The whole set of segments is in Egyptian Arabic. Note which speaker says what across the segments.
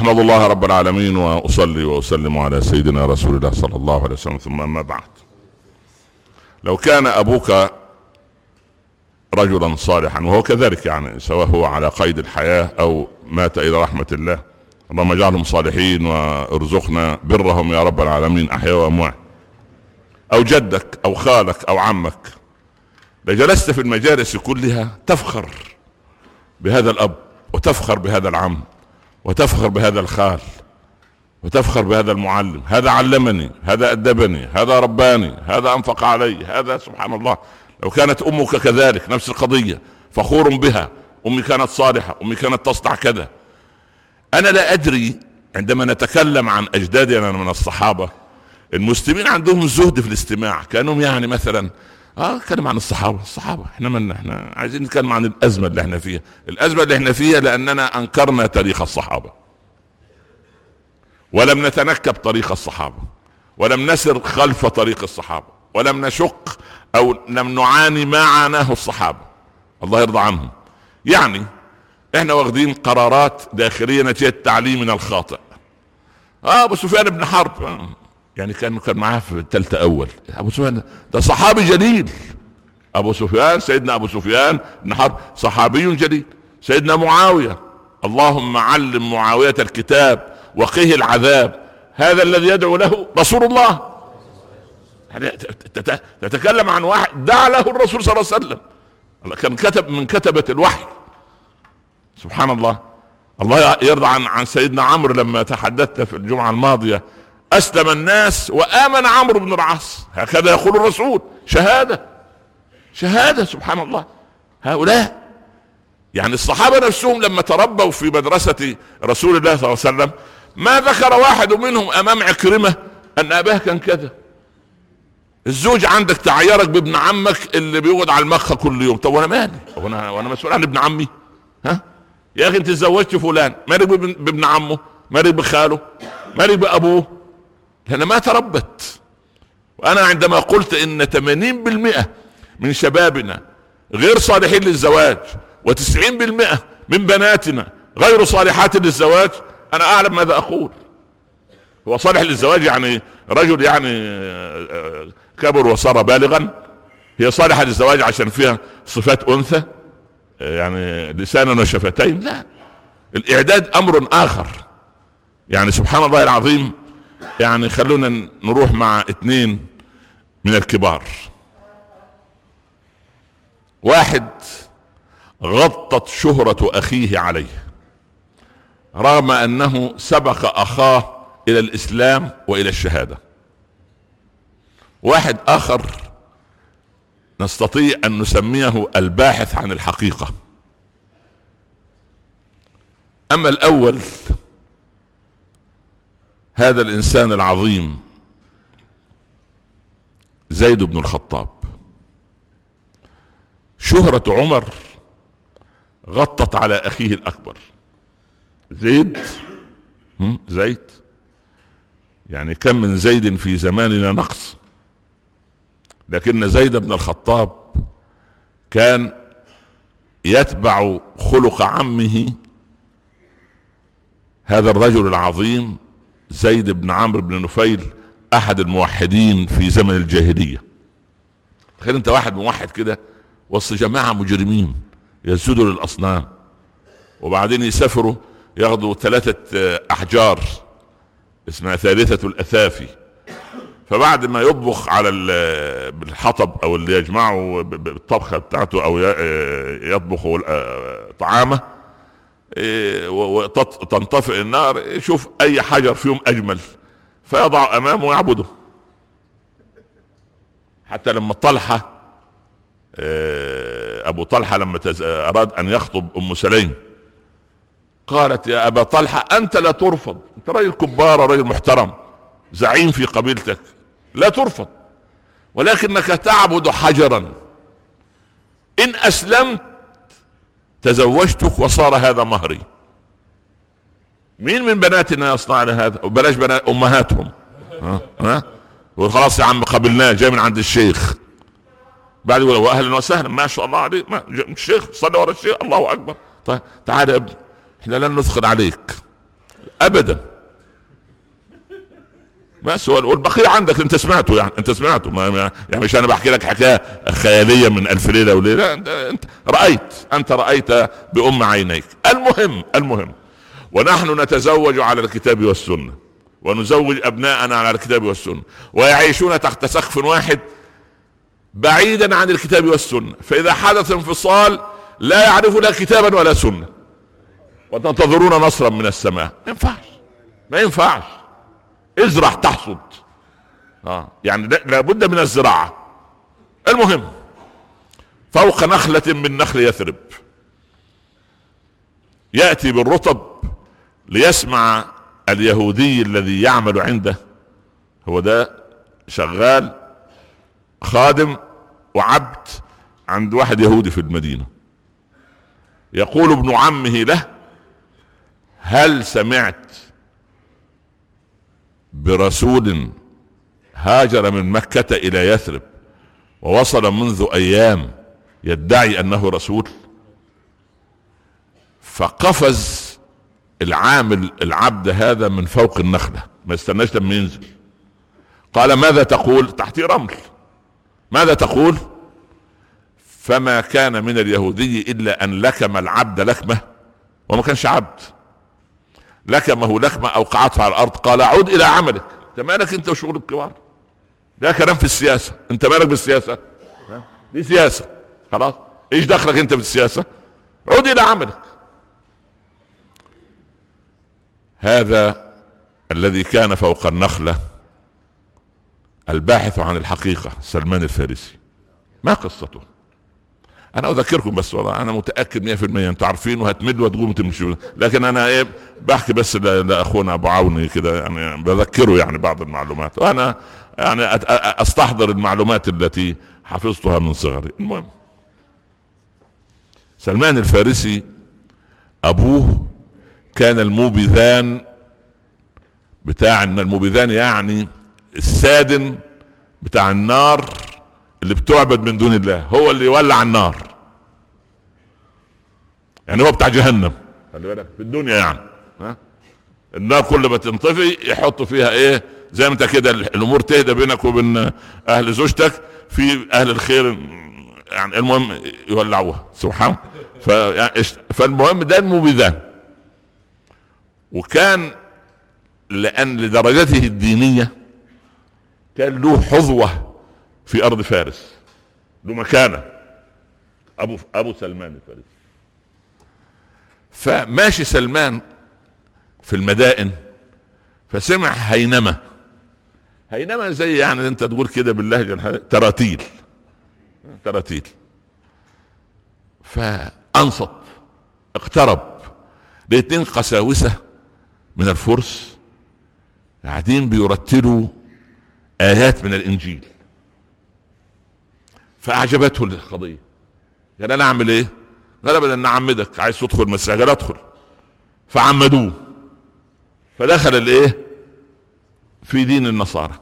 Speaker 1: احمد الله رب العالمين واصلي واسلم على سيدنا رسول الله صلى الله عليه وسلم ثم اما بعد لو كان ابوك رجلا صالحا وهو كذلك يعني سواء هو على قيد الحياه او مات الى رحمه الله اللهم اجعلهم صالحين وارزقنا برهم يا رب العالمين احياء واموات او جدك او خالك او عمك لجلست في المجالس كلها تفخر بهذا الاب وتفخر بهذا العم وتفخر بهذا الخال وتفخر بهذا المعلم هذا علمني هذا أدبني هذا رباني هذا أنفق علي هذا سبحان الله لو كانت أمك كذلك نفس القضية فخور بها أمي كانت صالحة أمي كانت تصنع كذا أنا لا أدري عندما نتكلم عن أجدادنا من الصحابة المسلمين عندهم زهد في الاستماع كانهم يعني مثلا اه نتكلم عن الصحابه الصحابه احنا من احنا عايزين نتكلم عن الازمه اللي احنا فيها الازمه اللي احنا فيها لاننا انكرنا تاريخ الصحابه ولم نتنكب طريق الصحابه ولم نسر خلف طريق الصحابه ولم نشق او لم نعاني ما عاناه الصحابه الله يرضى عنهم يعني احنا واخدين قرارات داخليه نتيجه تعليمنا الخاطئ اه ابو سفيان بن حرب آه. يعني كان كان معاه في الثالثه اول ابو سفيان ده صحابي جليل ابو سفيان سيدنا ابو سفيان بن حرب صحابي جليل سيدنا معاويه اللهم علم معاويه الكتاب وقه العذاب هذا الذي يدعو له رسول الله يعني تتكلم عن واحد دعا له الرسول صلى الله عليه وسلم كان كتب من كتبة الوحي سبحان الله الله يرضى عن عن سيدنا عمرو لما تحدثت في الجمعة الماضية اسلم الناس وامن عمرو بن العاص هكذا يقول الرسول شهاده شهاده سبحان الله هؤلاء يعني الصحابه نفسهم لما تربوا في مدرسه رسول الله صلى الله عليه وسلم ما ذكر واحد منهم امام عكرمه ان اباه كان كذا الزوج عندك تعيرك بابن عمك اللي بيقعد على المخ كل يوم طب وانا مالي وانا وانا مسؤول عن ابن عمي ها يا اخي انت تزوجت فلان مالك بابن عمه مالك بخاله مالك بابوه لأن ما تربت وأنا عندما قلت إن 80% من شبابنا غير صالحين للزواج و90% من بناتنا غير صالحات للزواج أنا أعلم ماذا أقول هو صالح للزواج يعني رجل يعني آه، كبر وصار بالغا هي صالحة للزواج عشان فيها صفات أنثى يعني لسانا وشفتين لا الإعداد أمر آخر يعني سبحان الله العظيم يعني خلونا نروح مع اثنين من الكبار واحد غطت شهرة اخيه عليه رغم انه سبق اخاه الى الاسلام والى الشهادة واحد اخر نستطيع ان نسميه الباحث عن الحقيقة اما الاول هذا الانسان العظيم زيد بن الخطاب شهرة عمر غطت على اخيه الاكبر زيد زيد يعني كم من زيد في زماننا نقص لكن زيد بن الخطاب كان يتبع خلق عمه هذا الرجل العظيم زيد بن عمرو بن نفيل احد الموحدين في زمن الجاهليه تخيل انت واحد موحد كده وسط جماعه مجرمين يسجدوا للاصنام وبعدين يسافروا ياخذوا ثلاثه احجار اسمها ثالثه الاثافي فبعد ما يطبخ على بالحطب او اللي يجمعه بالطبخه بتاعته او يطبخ طعامه إيه، وتنطفئ النار يشوف اي حجر فيهم اجمل فيضع امامه ويعبده حتى لما طلحه إيه، ابو طلحه لما اراد ان يخطب ام سليم قالت يا ابا طلحه انت لا ترفض انت راجل كبار راجل محترم زعيم في قبيلتك لا ترفض ولكنك تعبد حجرا ان اسلمت تزوجتك وصار هذا مهري مين من بناتنا يصنعن هذا وبلاش بنات امهاتهم ها ها وخلاص يا عم قبلناه جاي من عند الشيخ بعد يقول اهلا وسهلا ما شاء الله عليك ما الشيخ صلى ورا الشيخ الله اكبر طيب تعال يا ابني احنا لن نثقل عليك ابدا بس والبقيه عندك انت سمعته يعني انت سمعته ما يعني مش انا بحكي لك حكايه خياليه من الف ليله وليله انت, انت رايت انت رايت بام عينيك المهم المهم ونحن نتزوج على الكتاب والسنه ونزوج ابناءنا على الكتاب والسنه ويعيشون تحت سقف واحد بعيدا عن الكتاب والسنه فاذا حدث انفصال لا يعرف لا كتابا ولا سنه وتنتظرون نصرا من السماء ما ينفعش ما ينفعش ازرع تحصد اه يعني لابد من الزراعه المهم فوق نخلة من نخل يثرب يأتي بالرطب ليسمع اليهودي الذي يعمل عنده هو ده شغال خادم وعبد عند واحد يهودي في المدينة يقول ابن عمه له هل سمعت برسول هاجر من مكة إلى يثرب ووصل منذ أيام يدعي أنه رسول فقفز العامل العبد هذا من فوق النخلة ما استناش لما ينزل قال ماذا تقول تحت رمل ماذا تقول فما كان من اليهودي إلا أن لكم العبد لكمة وما كانش عبد لكمه لكمة أوقعته على الأرض قال عود إلى عملك انت مالك انت وشغل الكبار ده كلام في السياسة انت مالك بالسياسة دي سياسة خلاص ايش دخلك انت بالسياسة عود إلى عملك هذا الذي كان فوق النخلة الباحث عن الحقيقة سلمان الفارسي ما قصته انا اذكركم بس والله انا متاكد 100% انتوا عارفين وهتمدوا وتقوموا تمشوا لكن انا ايه بحكي بس لاخونا ابو عوني كده يعني بذكره يعني بعض المعلومات وانا يعني استحضر المعلومات التي حفظتها من صغري المهم سلمان الفارسي ابوه كان الموبذان بتاع ان الموبذان يعني السادن بتاع النار اللي بتعبد من دون الله هو اللي يولع النار يعني هو بتاع جهنم خلي بالك في الدنيا يعني ها النار كل ما تنطفي يحطوا فيها ايه زي ما انت كده الامور تهدى بينك وبين اهل زوجتك في اهل الخير يعني المهم يولعوها سبحان يعني فالمهم ده المبيذان وكان لان لدرجته الدينيه كان له حظوه في ارض فارس له مكانه ابو ابو سلمان الفارسي فماشي سلمان في المدائن فسمع هينمه هينمه زي يعني انت تقول كده باللهجه تراتيل تراتيل فانصت اقترب لاتنين قساوسه من الفرس قاعدين بيرتلوا ايات من الانجيل فاعجبته القضيه قال انا اعمل ايه؟ قال ابدا نعمدك عايز تدخل مسيح قال ادخل فعمدوه فدخل الايه؟ في دين النصارى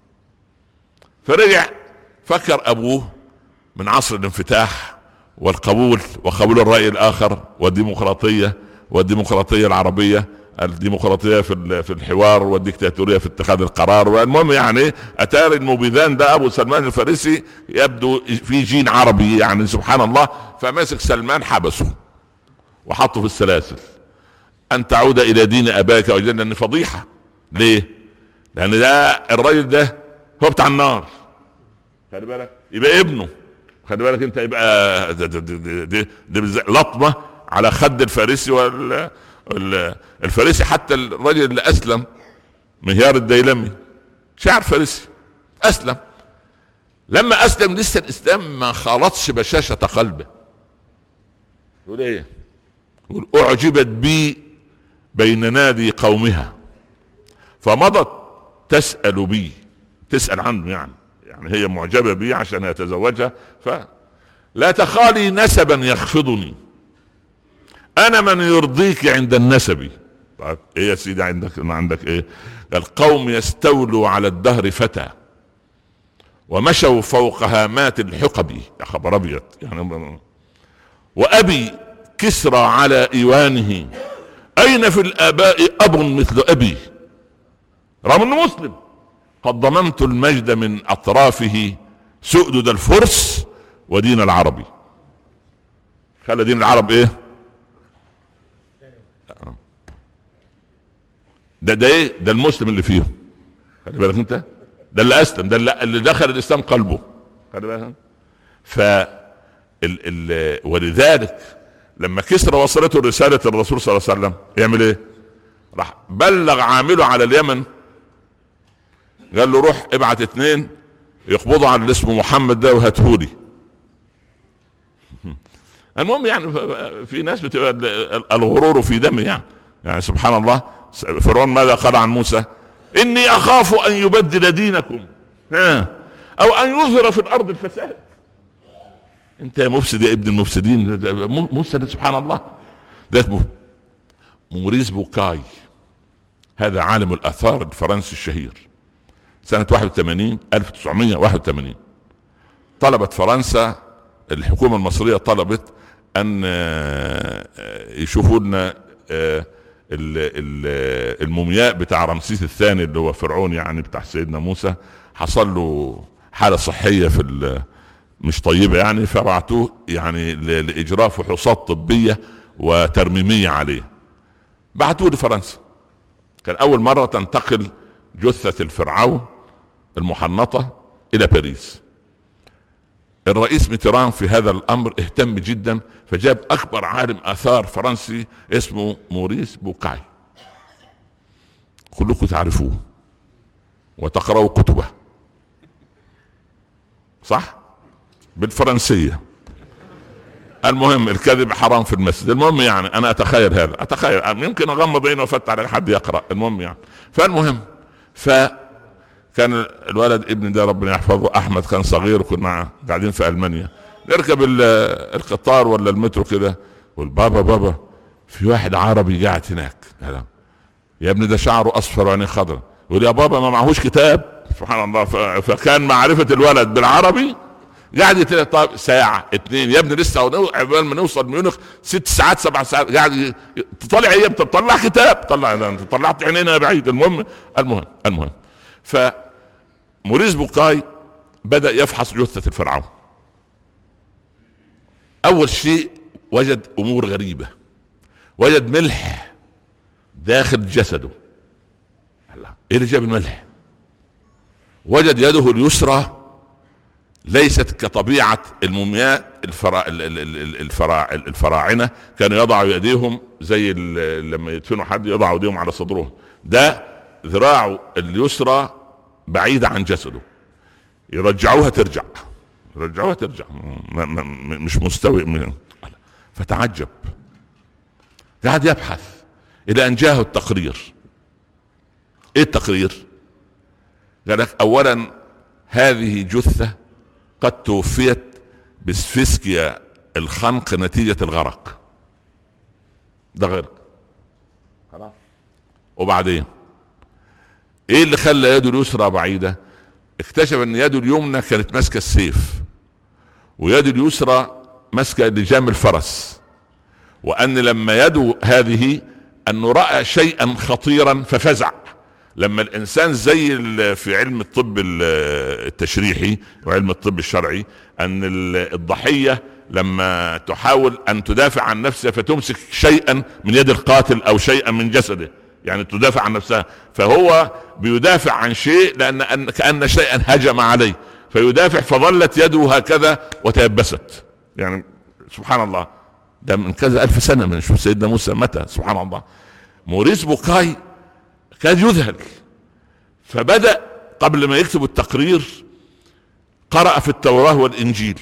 Speaker 1: فرجع فكر ابوه من عصر الانفتاح والقبول وقبول الراي الاخر والديمقراطيه والديمقراطيه العربيه الديمقراطيه في في الحوار والديكتاتوريه في اتخاذ القرار والمهم يعني اتاري المبيذان ده ابو سلمان الفارسي يبدو في جين عربي يعني سبحان الله فماسك سلمان حبسه وحطه في السلاسل ان تعود الى دين اباك واجدادك لان فضيحه ليه؟ لان ده الراجل ده هو بتاع النار خلي بالك يبقى ابنه خلي بالك انت يبقى دي, دي, دي, دي لطمه على خد الفارسي وال الفارسي حتى الرجل اللي اسلم مهيار الديلمي شاعر فارسي اسلم لما اسلم لسه الاسلام ما خالطش بشاشه قلبه يقول ايه يقول اعجبت بي بين نادي قومها فمضت تسال بي تسال عنه يعني يعني هي معجبه بي عشان يتزوجها فلا تخالي نسبا يخفضني انا من يرضيك عند النسب طيب ايه يا سيدي عندك ما عندك ايه قال قوم يستولوا على الدهر فتى ومشوا فوق هامات الحقب يا خبر ابيض يعني وابي كسرى على ايوانه اين في الاباء اب مثل ابي رغم انه مسلم قد ضمنت المجد من اطرافه سؤدد الفرس ودين العربي خلى دين العرب ايه ده ده ايه ده المسلم اللي فيهم خلي بالك انت ده اللي اسلم ده اللي دخل الاسلام قلبه خلي بالك ف ال ال ولذلك لما كسرى وصلته رساله الرسول صلى الله عليه وسلم يعمل ايه؟ راح بلغ عامله على اليمن قال له روح ابعت اثنين يقبضوا على اللي اسمه محمد ده وهاتهولي المهم يعني في ناس بتبقى الغرور في دمه يعني يعني سبحان الله فرعون ماذا قال عن موسى اني اخاف ان يبدل دينكم او ان يظهر في الارض الفساد انت يا مفسد يا ابن المفسدين مفسد سبحان الله ده موريس بوكاي هذا عالم الاثار الفرنسي الشهير سنة 81 1981 طلبت فرنسا الحكومة المصرية طلبت ان آه، يشوفوا لنا آه، المومياء بتاع رمسيس الثاني اللي هو فرعون يعني بتاع سيدنا موسى حصل له حالة صحية في مش طيبة يعني فبعتوه يعني لإجراء فحوصات طبية وترميمية عليه بعتوه لفرنسا كان أول مرة تنتقل جثة الفرعون المحنطة إلى باريس الرئيس ميتران في هذا الامر اهتم جدا فجاب اكبر عالم اثار فرنسي اسمه موريس بوكاي كلكم تعرفوه وتقرأوا كتبه صح بالفرنسية المهم الكذب حرام في المسجد المهم يعني انا اتخيل هذا اتخيل يمكن اغمض عيني وافتح على حد يقرا المهم يعني فالمهم ف كان الولد ابني ده ربنا يحفظه احمد كان صغير كنا قاعدين في المانيا نركب القطار ولا المترو كده يقول بابا بابا في واحد عربي قاعد هناك يا ابني ده شعره اصفر وعينيه خضراء يقول يا بابا ما معهوش كتاب سبحان الله فكان معرفة الولد بالعربي قاعد طيب ساعة اثنين يا ابني لسه عقبال ما نوصل ميونخ ست ساعات سبع ساعات قاعد تطلع ايه طلع كتاب طلع انت طلعت عينينا بعيد المهم المهم المهم ف موريس بوكاي بدأ يفحص جثة الفرعون أول شيء وجد أمور غريبة وجد ملح داخل جسده ايه اللي جاب الملح وجد يده اليسرى ليست كطبيعة المومياء الفرا... الفرا... الفراعنة كانوا يضعوا يديهم زي لما يدفنوا حد يضعوا يديهم على صدرهم ده ذراعه اليسرى بعيدة عن جسده يرجعوها ترجع يرجعوها ترجع مش مستوي من فتعجب قاعد يبحث الى ان جاءه التقرير ايه التقرير قال لك اولا هذه جثة قد توفيت بسفسكيا الخنق نتيجة الغرق ده غرق خلاص وبعدين ايه اللي خلى يده اليسرى بعيده اكتشف ان يده اليمنى كانت ماسكه السيف ويده اليسرى ماسكه لجام الفرس وان لما يده هذه انه راى شيئا خطيرا ففزع لما الانسان زي في علم الطب التشريحي وعلم الطب الشرعي ان الضحيه لما تحاول ان تدافع عن نفسها فتمسك شيئا من يد القاتل او شيئا من جسده يعني تدافع عن نفسها فهو بيدافع عن شيء لان أن كان شيئا هجم عليه فيدافع فظلت يده هكذا وتيبست يعني سبحان الله ده من كذا ألف سنة من شوف سيدنا موسى متى سبحان الله موريس بوكاي كان يذهل فبدأ قبل ما يكتب التقرير قرأ في التوراة والإنجيل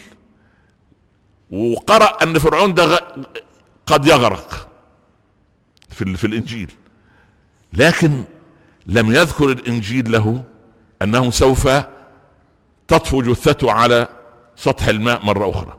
Speaker 1: وقرأ أن فرعون ده قد يغرق في, في الإنجيل لكن لم يذكر الانجيل له انه سوف تطفو جثته على سطح الماء مره اخرى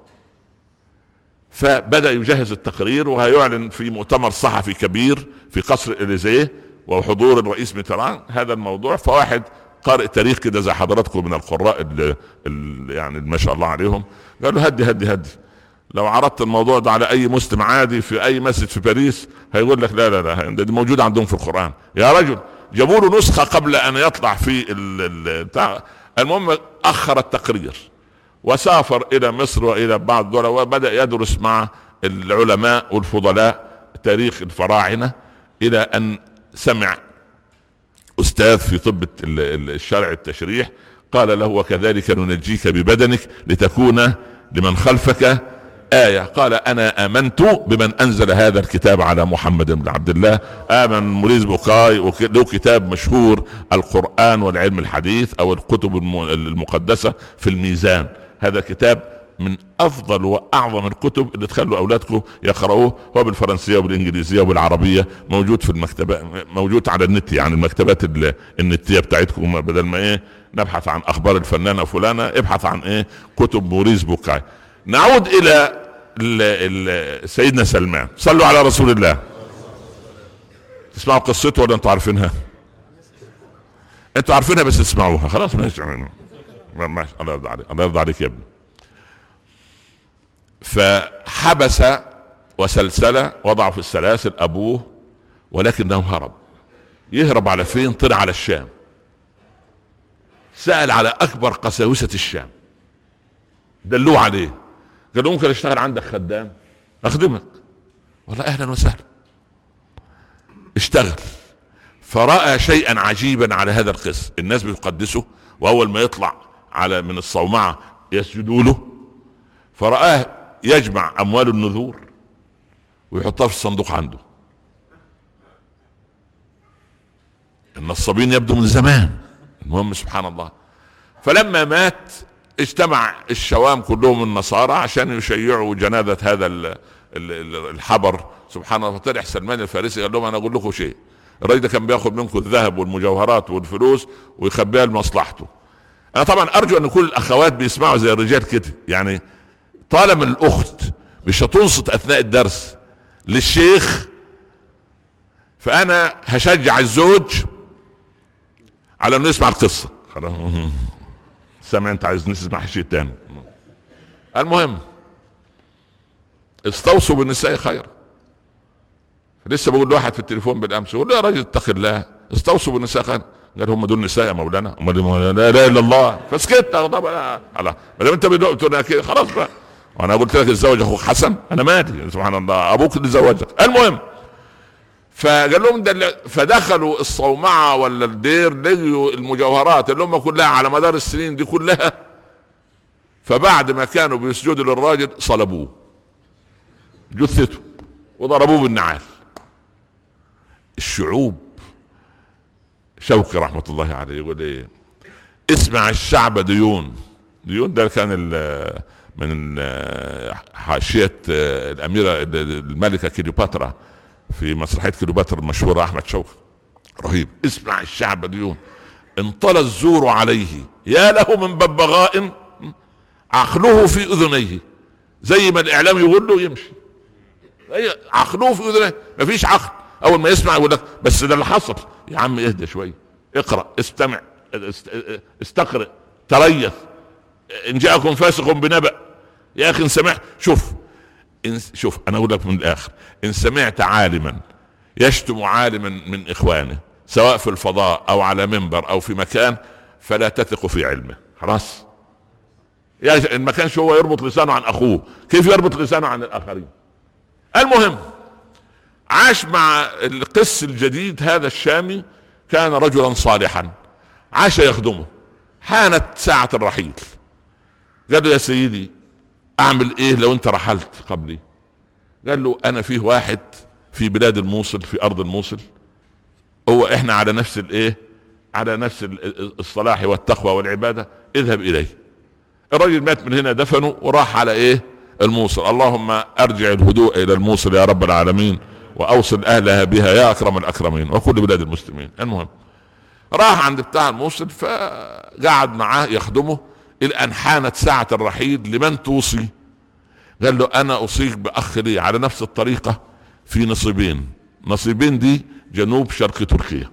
Speaker 1: فبدا يجهز التقرير وهيعلن في مؤتمر صحفي كبير في قصر اليزيه وحضور الرئيس ميتران هذا الموضوع فواحد قارئ تاريخ كده زي حضراتكم من القراء اللي, اللي يعني ما شاء الله عليهم قالوا هدي هدي هدي لو عرضت الموضوع ده على اي مسلم عادي في اي مسجد في باريس هيقول لك لا لا لا ده موجود عندهم في القران يا رجل جابوا له نسخه قبل ان يطلع في ال المهم اخر التقرير وسافر الى مصر والى بعض الدول وبدا يدرس مع العلماء والفضلاء تاريخ الفراعنه الى ان سمع استاذ في طب الشرع التشريح قال له وكذلك ننجيك ببدنك لتكون لمن خلفك آية قال أنا آمنت بمن أنزل هذا الكتاب على محمد بن عبد الله آمن موريز بوكاي له كتاب مشهور القرآن والعلم الحديث أو الكتب المقدسة في الميزان هذا كتاب من افضل واعظم الكتب اللي تخلوا اولادكم يقرأوه هو بالفرنسيه وبالانجليزيه وبالعربيه موجود في المكتبه موجود على النت يعني المكتبات النتيه بتاعتكم بدل ما ايه نبحث عن اخبار الفنانه فلانه ابحث عن ايه كتب موريس بوكاي نعود الى ال ال سيدنا سلمان صلوا على رسول الله تسمعوا قصته ولا انتوا عارفينها انتوا عارفينها بس تسمعوها خلاص ماشي ماشي الله يرضى عليك الله يرضى عليك يا ابني فحبس وسلسله وضع في السلاسل ابوه ولكنه هرب يهرب على فين طلع على الشام سأل على أكبر قساوسة الشام دلوه عليه قال له ممكن اشتغل عندك خدام اخدمك والله اهلا وسهلا اشتغل فرأى شيئا عجيبا على هذا القس الناس بتقدسه واول ما يطلع على من الصومعة يسجدوا له فرآه يجمع اموال النذور ويحطها في الصندوق عنده النصابين يبدو من زمان المهم سبحان الله فلما مات اجتمع الشوام كلهم النصارى عشان يشيعوا جنازة هذا الحبر سبحان الله فطلع سلمان الفارسي قال لهم انا اقول لكم شيء الراجل ده كان بياخد منكم الذهب والمجوهرات والفلوس ويخبيها لمصلحته انا طبعا ارجو ان كل الاخوات بيسمعوا زي الرجال كده يعني طالما الاخت مش هتنصت اثناء الدرس للشيخ فانا هشجع الزوج على انه يسمع القصه خلاص سامع انت عايز نسمع شيء تاني المهم استوصوا بالنساء خيرا لسه بقول لواحد في التليفون بالامس يقول له يا راجل اتق الله استوصوا بالنساء خيرا قال هم دول نساء يا مولانا امال لا اله الا الله فسكت طب الله ما دام انت بتقول كده خلاص بقى وانا قلت لك اتزوج اخوك حسن انا مالي سبحان الله ابوك اللي زوجك المهم فقال لهم ده فدخلوا الصومعه ولا الدير لقيوا المجوهرات اللي هم كلها على مدار السنين دي كلها فبعد ما كانوا بيسجدوا للراجل صلبوه جثته وضربوه بالنعال الشعوب شوقي رحمة الله عليه يقول ايه اسمع الشعب ديون ديون ده كان من حاشية الأميرة الملكة كليوباترا في مسرحيه كليوباترا المشهوره احمد شوقي رهيب اسمع الشعب اليوم انطلى الزور عليه يا له من ببغاء عقله في اذنيه زي ما الاعلام يقول له يمشي عقله في اذنيه مفيش عقل اول ما يسمع يقول لك بس ده اللي حصل يا عم اهدى شويه اقرا استمع استقرئ تريث ان جاءكم فاسق بنبأ يا اخي سمعت شوف إن شوف انا اقول لك من الاخر ان سمعت عالما يشتم عالما من اخوانه سواء في الفضاء او على منبر او في مكان فلا تثق في علمه خلاص يا ان ما كانش هو يربط لسانه عن اخوه كيف يربط لسانه عن الاخرين المهم عاش مع القس الجديد هذا الشامي كان رجلا صالحا عاش يخدمه حانت ساعة الرحيل قال له يا سيدي اعمل ايه لو انت رحلت قبلي قال له انا فيه واحد في بلاد الموصل في ارض الموصل هو احنا على نفس الايه على نفس الصلاح والتقوى والعبادة اذهب اليه الرجل مات من هنا دفنه وراح على ايه الموصل اللهم ارجع الهدوء الى الموصل يا رب العالمين واوصل اهلها بها يا اكرم الاكرمين وكل بلاد المسلمين المهم راح عند بتاع الموصل فقعد معاه يخدمه الى ان حانت ساعة الرحيل لمن توصي قال له انا اوصيك باخ لي على نفس الطريقة في نصيبين نصيبين دي جنوب شرق تركيا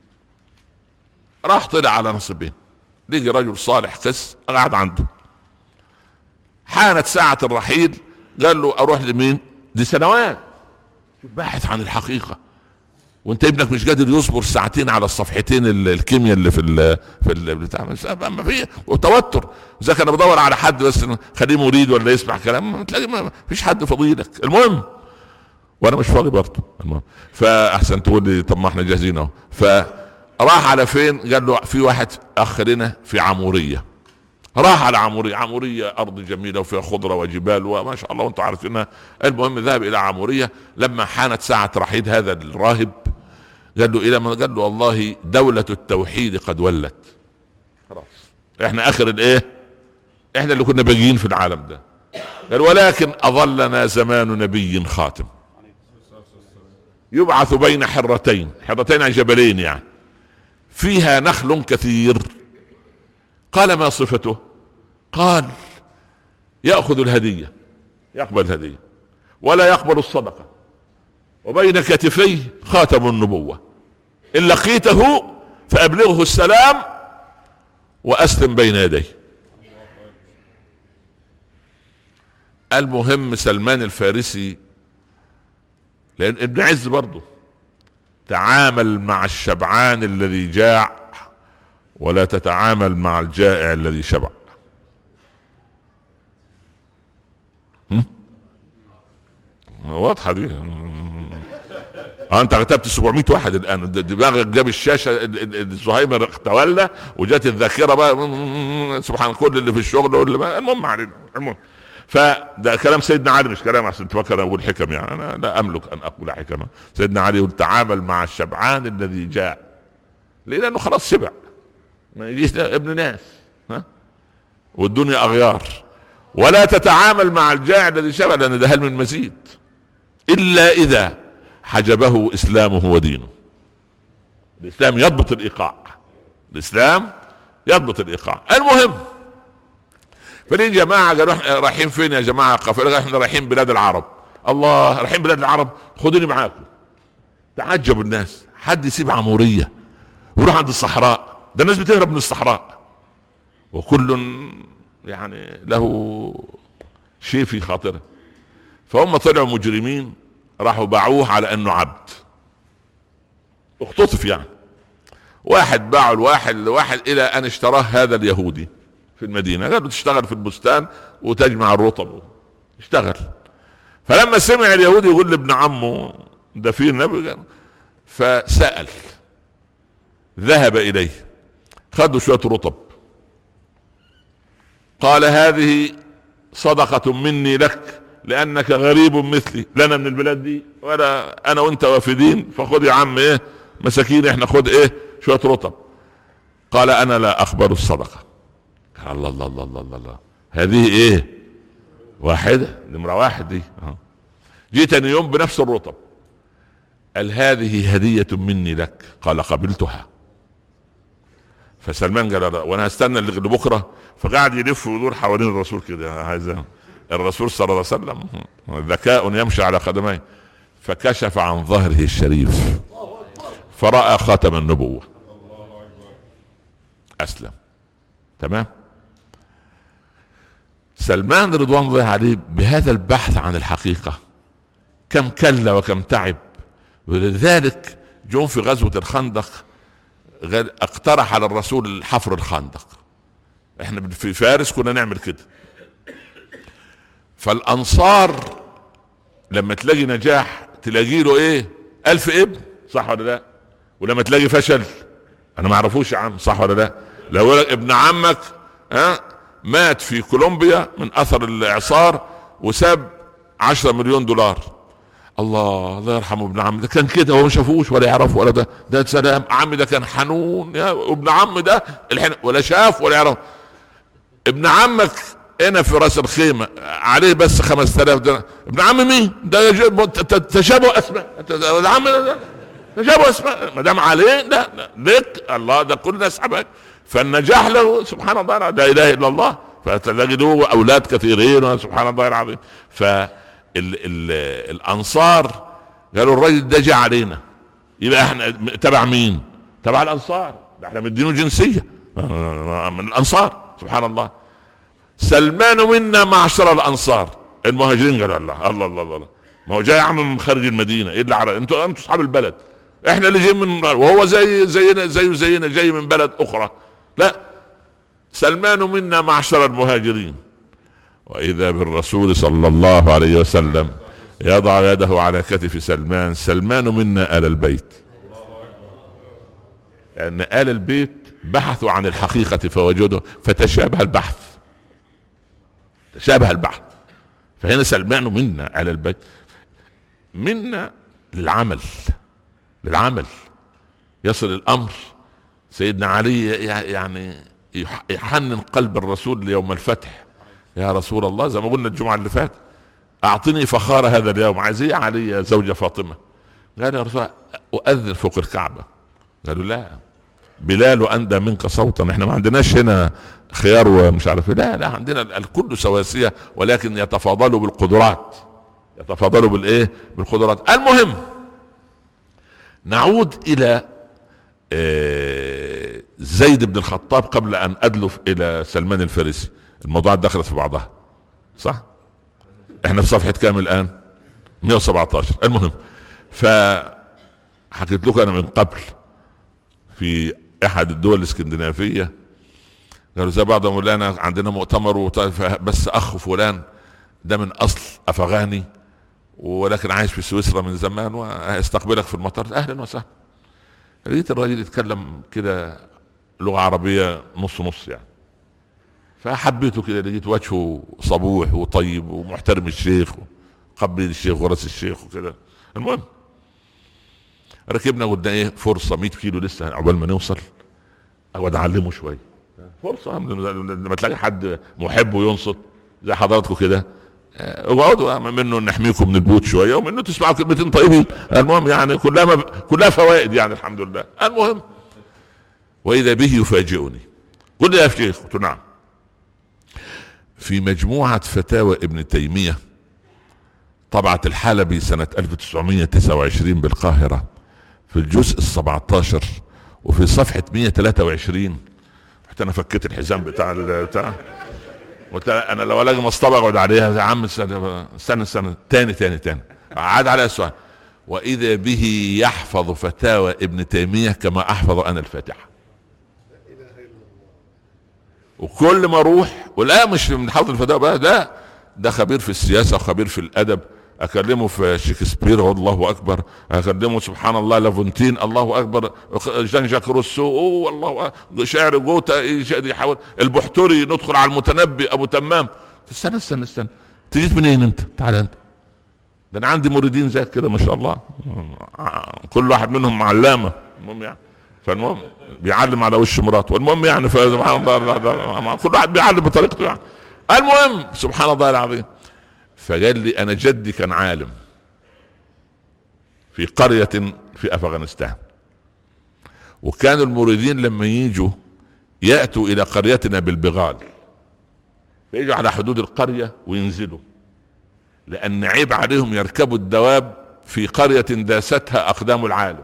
Speaker 1: راح طلع على نصيبين لقي رجل صالح قس قعد عنده حانت ساعة الرحيل قال له اروح لمين دي سنوات باحث عن الحقيقه وانت ابنك مش قادر يصبر ساعتين على الصفحتين الكيمياء اللي في ال في البتاع ما في وتوتر اذا كان بدور على حد بس خليه مريد ولا يسمع كلام تلاقي ما فيش حد فضيلك المهم وانا مش فاضي برضه المهم فاحسن تقول لي طب ما احنا جاهزين اهو فراح على فين قال له في واحد اخ لنا في عموريه راح على عمورية عمورية أرض جميلة وفيها خضرة وجبال وما شاء الله وأنتم عارفينها المهم ذهب إلى عمورية لما حانت ساعة رحيل هذا الراهب قال له إلى من قال له والله دولة التوحيد قد ولت خلاص احنا آخر الإيه احنا اللي كنا باقيين في العالم ده قال ولكن أظلنا زمان نبي خاتم يبعث بين حرتين حرتين عن جبلين يعني فيها نخل كثير قال ما صفته قال ياخذ الهديه يقبل الهديه ولا يقبل الصدقه وبين كتفيه خاتم النبوه ان لقيته فابلغه السلام واسلم بين يديه المهم سلمان الفارسي لان ابن عز برضه تعامل مع الشبعان الذي جاع ولا تتعامل مع الجائع الذي شبع واضحة دي اه انت كتبت 700 واحد الان دماغك جاب الشاشه زهيمر تولى وجات الذاكره بقى سبحان كل اللي في الشغل واللي المهم علينا المهم فده كلام سيدنا علي مش كلام عشان تفكر اقول حكم يعني انا لا املك ان اقول حكمه سيدنا علي يقول تعامل مع الشبعان الذي جاء لانه خلاص شبع ما يجيش ابن ناس ها والدنيا اغيار ولا تتعامل مع الجاع الذي شبع لان ده هل من مزيد الا اذا حجبه اسلامه ودينه الاسلام يضبط الايقاع الاسلام يضبط الايقاع المهم فلين جماعه قالوا رايحين فين يا جماعه قافله احنا رايحين بلاد العرب الله رايحين بلاد العرب خدوني معاكم تعجب الناس حد يسيب عموريه ويروح عند الصحراء ده الناس بتهرب من الصحراء وكل يعني له شيء في خاطره فهم طلعوا مجرمين راحوا باعوه على انه عبد اختطف يعني واحد باعوا الواحد لواحد الى ان اشتراه هذا اليهودي في المدينه قال له تشتغل في البستان وتجمع الرطب اشتغل فلما سمع اليهودي يقول لابن عمه ده فيه النبي فسأل ذهب إليه خدوا شوية رطب قال هذه صدقة مني لك لأنك غريب مثلي لنا من البلاد دي ولا أنا وأنت وافدين فخذ يا عم إيه مساكين إحنا خذ إيه شوية رطب قال أنا لا أقبل الصدقة قال الله الله الله الله الله, الله. هذه إيه واحدة نمرة واحد دي جيتني يوم بنفس الرطب قال هذه هدية مني لك قال قبلتها فسلمان قال لا وانا هستنى لبكره فقعد يلف ويدور حوالين الرسول كده هذا الرسول صلى الله عليه وسلم ذكاء يمشي على قدميه فكشف عن ظهره الشريف فراى خاتم النبوه اسلم تمام سلمان رضوان الله عليه بهذا البحث عن الحقيقه كم كل وكم تعب ولذلك جون في غزوه الخندق اقترح على الرسول حفر الخندق احنا في فارس كنا نعمل كده فالانصار لما تلاقي نجاح تلاقي له ايه الف ابن صح ولا لا ولما تلاقي فشل انا ما اعرفوش يا عم صح ولا لا لو ابن عمك ها مات في كولومبيا من اثر الاعصار وساب عشرة مليون دولار الله الله يرحمه ابن عمي ده كان كده هو ما شافوش ولا يعرف ولا ده ده سلام عمي ده كان حنون يا ابن عم ده الحين ولا شاف ولا يعرف ابن عمك هنا في راس الخيمه عليه بس 5000 دينار ابن عم مين؟ ده تشابه اسماء العم ده تشابه اسماء ما دام عليه لا لك الله ده كل الناس حبك فالنجاح له سبحان الله لا اله الا الله فتجدوا اولاد كثيرين سبحان الله العظيم ف ال ال الانصار قالوا الراجل ده جه علينا يبقى احنا تبع مين؟ تبع الانصار ده احنا مدينه جنسيه من الانصار سبحان الله سلمان منا معشر الانصار المهاجرين قالوا الله الله الله الله ما هو جاي عم من خارج المدينه ايه اللي على انتوا انتوا اصحاب البلد احنا اللي جايين من وهو زي زينا زيه زينا جاي من بلد اخرى لا سلمان منا معشر المهاجرين واذا بالرسول صلى الله عليه وسلم يضع يده على كتف سلمان سلمان منا ال البيت لان ال البيت بحثوا عن الحقيقه فوجدوا فتشابه البحث تشابه البحث فهنا سلمان منا على البيت منا للعمل للعمل يصل الامر سيدنا علي يعني يحنن قلب الرسول ليوم الفتح يا رسول الله زي ما قلنا الجمعه اللي فاتت اعطني فخار هذا اليوم عايز ايه علي يا زوجة فاطمة قال يا رسول الله اؤذن فوق الكعبة قالوا لا بلال اندى منك صوتا احنا ما عندناش هنا خيار ومش عارف إيه. لا لا عندنا الكل سواسية ولكن يتفاضلوا بالقدرات يتفاضلوا بالايه بالقدرات المهم نعود الى آه، زيد بن الخطاب قبل ان ادلف الى سلمان الفارسي الموضوعات دخلت في بعضها صح احنا في صفحه كام الان 117 المهم ف حكيت لكم انا من قبل في احد الدول الاسكندنافيه قالوا زي بعض مولانا عندنا مؤتمر بس اخ فلان ده من اصل افغاني ولكن عايش في سويسرا من زمان وهيستقبلك في المطار اهلا وسهلا لقيت الراجل يتكلم كده لغه عربيه نص نص يعني فحبيته كده لقيت وجهه صبوح وطيب ومحترم الشيخ قبل الشيخ ورث الشيخ وكده المهم ركبنا قلنا ايه فرصه 100 كيلو لسه عقبال ما نوصل اقعد اعلمه شويه فرصه لما تلاقي حد محب وينصت زي حضراتكم كده آه، اقعدوا منه نحميكم من البوت شويه ومنه تسمعوا كلمتين طيبين المهم يعني كلها ما كلها فوائد يعني الحمد لله المهم واذا به يفاجئني قل لي يا شيخ قلت نعم في مجموعة فتاوى ابن تيمية طبعت الحلبي سنة 1929 بالقاهرة في الجزء ال 17 وفي صفحة 123 رحت انا فكيت الحزام بتاع بتاع قلت انا لو الاقي مصطبه اقعد عليها يا عم استنى استنى, استنى. تاني تاني تاني عاد على السؤال واذا به يحفظ فتاوى ابن تيميه كما احفظ انا الفاتحه وكل ما اروح ولا مش من حوض الفداء بقى ده ده خبير في السياسه وخبير في الادب اكلمه في شكسبير الله اكبر اكلمه سبحان الله لافونتين الله اكبر جان جاك روسو اوه الله شاعر جوتا يحاول البحتري ندخل على المتنبي ابو تمام استنى استنى استنى تجيت منين انت تعال انت ده انا عندي مريدين زيك كده ما شاء الله كل واحد منهم علامه المهم يعني فالمهم بيعلم على وش مراته المهم يعني سبحان الله كل واحد بيعلم بطريقته يعني المهم سبحان الله العظيم فقال لي انا جدي كان عالم في قرية في افغانستان وكانوا المريدين لما يجوا ياتوا الى قريتنا بالبغال فيجوا على حدود القرية وينزلوا لان عيب عليهم يركبوا الدواب في قرية داستها اقدام العالم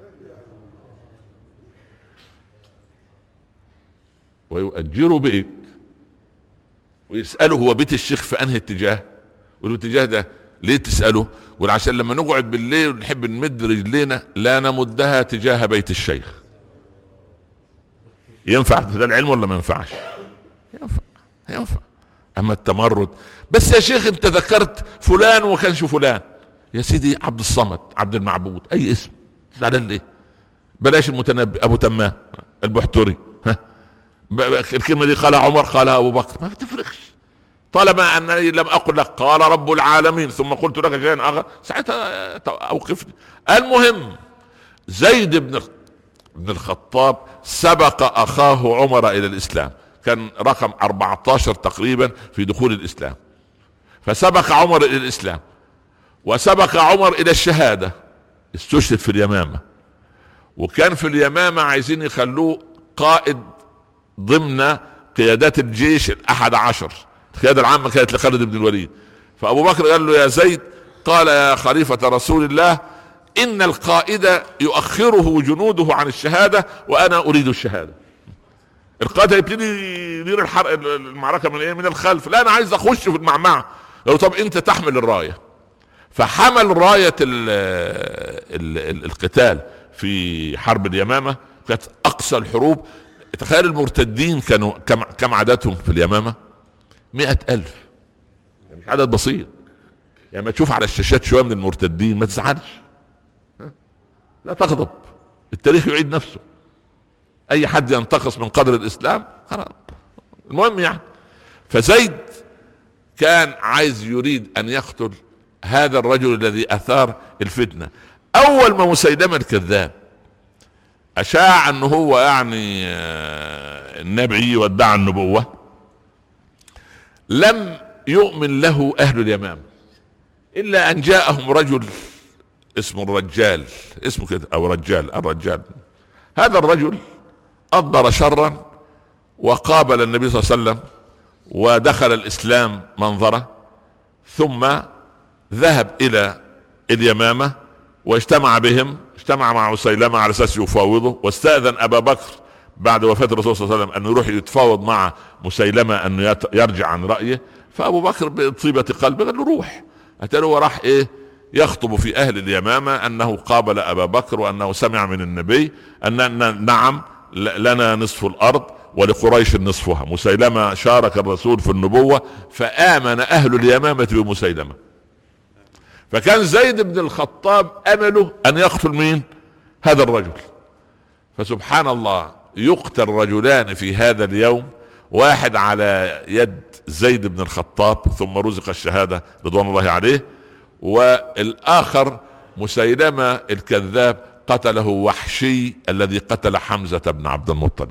Speaker 1: ويؤجروا بيت ويسأله هو بيت الشيخ في انهي اتجاه والاتجاه ده ليه تسأله يقول عشان لما نقعد بالليل ونحب نمد رجلينا لا نمدها تجاه بيت الشيخ ينفع ده العلم ولا ما ينفعش ينفع ينفع اما التمرد بس يا شيخ انت ذكرت فلان وما كانش فلان يا سيدي عبد الصمد عبد المعبود اي اسم زعلان ليه بلاش المتنبي ابو تمام البحتري ها الكلمه دي قالها عمر قالها ابو بكر ما تفرقش طالما انني لم اقل لك قال رب العالمين ثم قلت لك شيئا اخر ساعتها اوقفني المهم زيد بن بن الخطاب سبق اخاه عمر الى الاسلام كان رقم 14 تقريبا في دخول الاسلام فسبق عمر الى الاسلام وسبق عمر الى الشهاده استشهد في اليمامه وكان في اليمامه عايزين يخلوه قائد ضمن قيادات الجيش الاحد عشر القياده العامه كانت لخالد بن الوليد فابو بكر قال له يا زيد قال يا خليفه رسول الله ان القائد يؤخره جنوده عن الشهاده وانا اريد الشهاده القائد هيبتدي يدير الحرق المعركه من ايه من الخلف لا انا عايز اخش في المعمعه قالوا طب انت تحمل الرايه فحمل رايه ال ال ال القتال في حرب اليمامه كانت اقصى الحروب تخيل المرتدين كانوا كم كم عددهم في اليمامه مئة ألف يعني مش عدد بسيط يعني ما تشوف على الشاشات شويه من المرتدين ما تزعلش لا تغضب التاريخ يعيد نفسه اي حد ينتقص من قدر الاسلام خلاص المهم يعني فزيد كان عايز يريد ان يقتل هذا الرجل الذي اثار الفتنه اول ما مسيلمه الكذاب اشاع انه هو يعني آه، النبي وادعى النبوه لم يؤمن له اهل اليمام الا ان جاءهم رجل اسمه الرجال اسمه كده او رجال الرجال هذا الرجل اضر شرا وقابل النبي صلى الله عليه وسلم ودخل الاسلام منظره ثم ذهب الى اليمامه واجتمع بهم اجتمع مع مسيلمه على اساس يفاوضه واستاذن ابا بكر بعد وفاه الرسول صلى الله عليه وسلم انه يروح يتفاوض مع مسيلمه انه يرجع عن رايه فابو بكر بطيبه قلبه قال له روح اتاري هو راح ايه يخطب في اهل اليمامه انه قابل ابا بكر وانه سمع من النبي ان نعم لنا نصف الارض ولقريش نصفها مسيلمه شارك الرسول في النبوه فامن اهل اليمامه بمسيلمه فكان زيد بن الخطاب امله ان يقتل مين هذا الرجل فسبحان الله يقتل رجلان في هذا اليوم واحد على يد زيد بن الخطاب ثم رزق الشهاده رضوان الله عليه والاخر مسيلمه الكذاب قتله وحشي الذي قتل حمزه بن عبد المطلب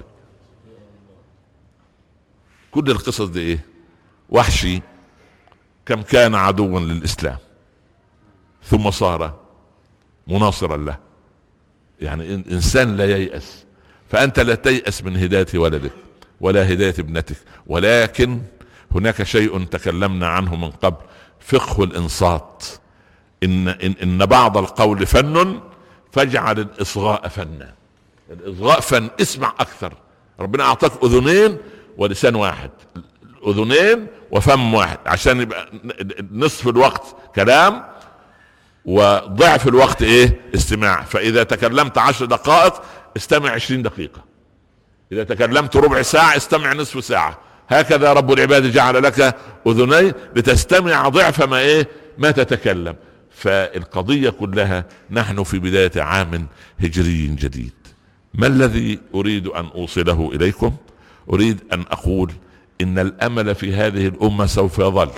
Speaker 1: كل القصص دي ايه وحشي كم كان عدوا للاسلام ثم صار مناصرا له يعني انسان لا ييأس فانت لا تيأس من هداية ولدك ولا هداية ابنتك ولكن هناك شيء تكلمنا عنه من قبل فقه الانصات ان ان, إن بعض القول فن فاجعل الاصغاء فنا الاصغاء فن اسمع اكثر ربنا اعطاك اذنين ولسان واحد اذنين وفم واحد عشان يبقى نصف الوقت كلام وضعف الوقت ايه استماع فاذا تكلمت عشر دقائق استمع عشرين دقيقة اذا تكلمت ربع ساعة استمع نصف ساعة هكذا رب العباد جعل لك اذنين لتستمع ضعف ما ايه ما تتكلم فالقضية كلها نحن في بداية عام هجري جديد ما الذي اريد ان اوصله اليكم اريد ان اقول ان الامل في هذه الامة سوف يظل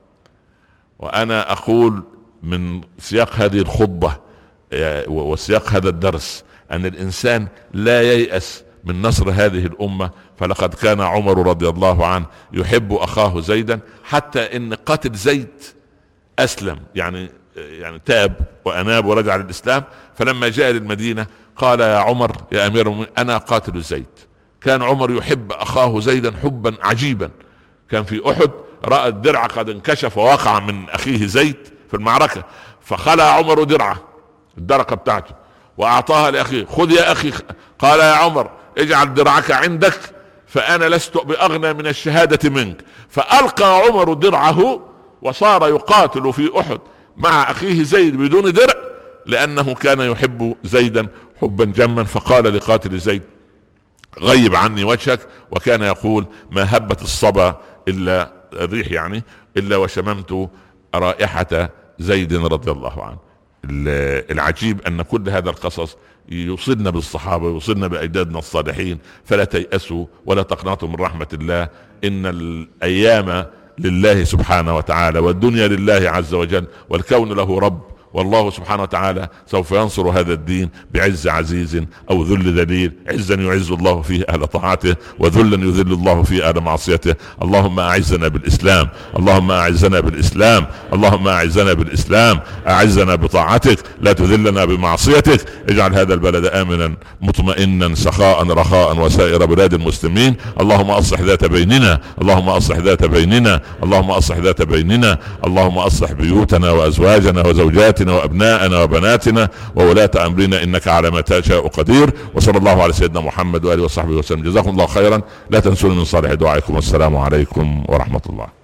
Speaker 1: وانا اقول من سياق هذه الخطبة آه، وسياق هذا الدرس ان الانسان لا ييأس من نصر هذه الامة فلقد كان عمر رضي الله عنه يحب اخاه زيدا حتى ان قتل زيد اسلم يعني يعني تاب واناب ورجع للاسلام فلما جاء للمدينة قال يا عمر يا امير المؤمنين انا قاتل زيد كان عمر يحب اخاه زيدا حبا عجيبا كان في احد راى الدرع قد انكشف ووقع من اخيه زيد في المعركة فخلع عمر درعه الدرقة بتاعته واعطاها لاخيه خذ يا اخي قال يا عمر اجعل درعك عندك فانا لست باغنى من الشهادة منك فالقى عمر درعه وصار يقاتل في احد مع اخيه زيد بدون درع لانه كان يحب زيدا حبا جما فقال لقاتل زيد غيب عني وجهك وكان يقول ما هبت الصبا الا الريح يعني الا وشممت رائحة زيد رضي الله عنه العجيب ان كل هذا القصص يوصلنا بالصحابه ويوصلنا باجدادنا الصالحين فلا تيأسوا ولا تقنطوا من رحمه الله ان الايام لله سبحانه وتعالى والدنيا لله عز وجل والكون له رب والله سبحانه وتعالى سوف ينصر هذا الدين بعز عزيز او ذل ذليل عزا يعز الله فيه اهل طاعته وذلا يذل الله فيه اهل معصيته اللهم اعزنا بالاسلام اللهم اعزنا بالاسلام اللهم اعزنا بالاسلام اعزنا بطاعتك لا تذلنا بمعصيتك اجعل هذا البلد امنا مطمئنا سخاء رخاء وسائر بلاد المسلمين اللهم اصلح ذات بيننا اللهم اصلح ذات بيننا اللهم اصلح ذات بيننا اللهم اصلح بيوتنا وازواجنا وزوجاتنا بناتنا وابنائنا وبناتنا وولاة امرنا انك على ما تشاء قدير وصلى الله على سيدنا محمد واله وصحبه وسلم جزاكم الله خيرا لا تنسون من صالح دعائكم والسلام عليكم ورحمه الله